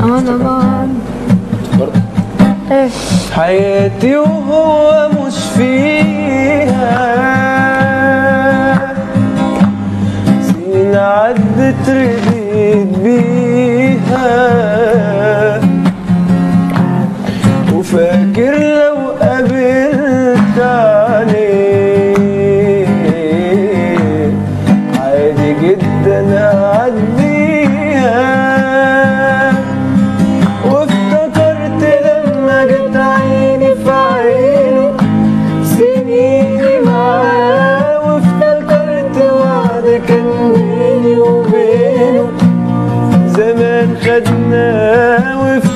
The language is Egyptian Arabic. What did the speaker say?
انا بعد برضه ايه حياتي وهو مش فيها سنين عدت رديت بيها وفاكر لو قابلت عليه عادي جدا أعديها وافتكرت لما جت عيني في عينه سنيني معاه وافتكرت وعد كان بيني وبينه زمان خدناه وفي